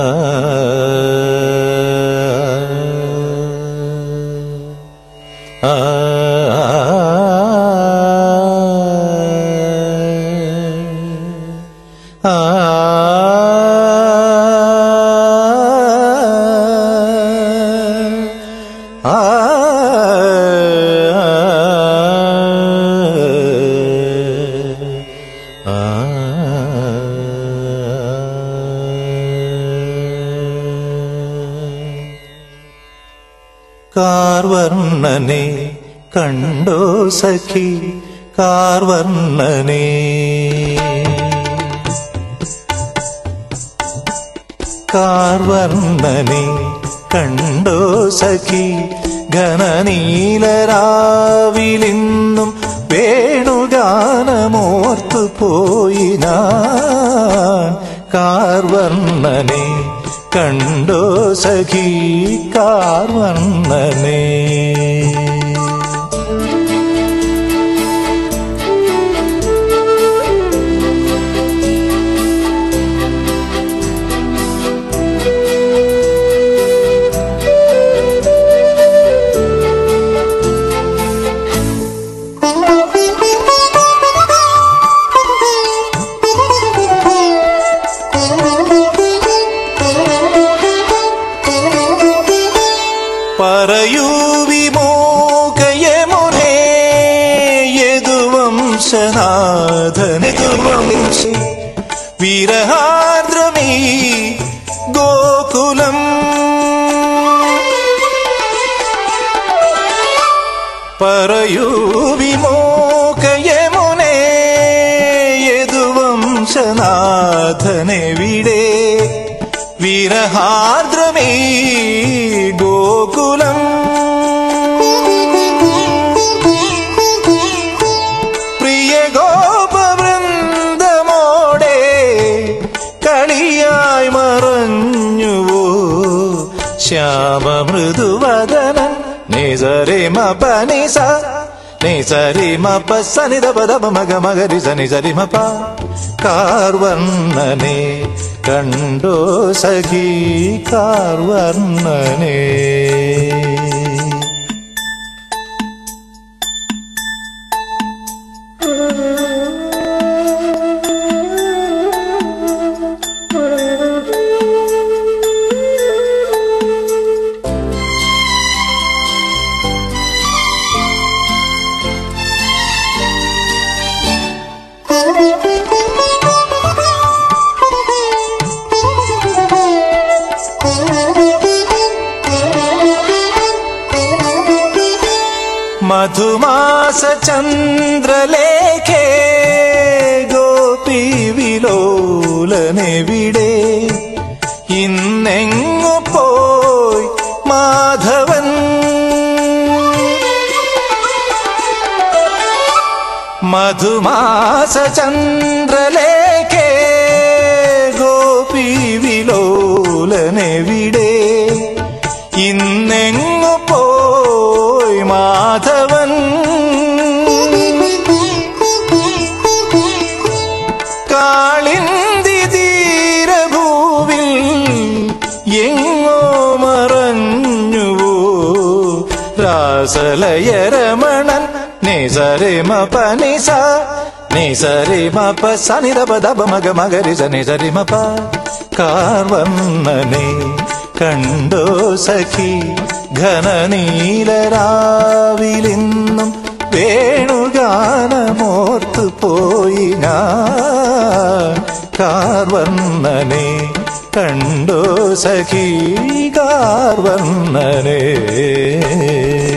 കാർവർണ്ണനെ കണ്ടോ സഖി കാർവർണ്ണനെ കാർവർണ്ണനെ കണ്ടോ സഖി ഘനനീലരാവിലിന്നും വേണുഗാനമോർത്തു പോയി ഞാൻ കാർവർണ്ണനെ കണ്ടോ സഖി കാർവർണ്ണനെ പറയൂ വിമോകയമുനേ യദുവംശനാഥനതുവംശ വിരഹാർദ്രമീ ഗോകുലം പറയൂ വിമോകയമുനേ യദുവംശനാഥനെവിടെ വിരഹാർദ്രമേ ഗോകുലം പ്രിയ ഗോപവൃന്ദമോടെ കളിയായി മറഞ്ഞുവോ ശ്യാമമൃദുവദനൻ നിസരി മപ നിസ നിസരി മപ സനിത പദ മഗ മഗരി സനി സരി മപ കാർവർണ്ണനെ കണ്ടോ സഖി കാർവർണ്ണനെ മധുമാസ ചന്ദ്രലേഖേ ഗോപി വിലോലനെവിടെ ഇന്നെങ്ങു പോയി മാധവൻ മധുമാസ ചന്ദ്രലേഖേ ഗോപി വിലോലനെവിടെ ഇന്നെങ്ങു പോയി മാധവൻ കാളിന്തി തീരഭൂവിൽ എങ്ങോ മറഞ്ഞുവോ രാസലയരമണൻ നിസരിമ പനിസ നിസരിമ പനിത പദപ മഗ മകരി സനിസരിമ പ കാർവർണ്ണനെ കണ്ടോ സഖി ഘനനീലരാവിലിന്നും വേണുഗാനമോർത്തു പോയി ഞാൻ കാർവർണ്ണനെ കണ്ടോ സഖി കാർവർണ്ണനെ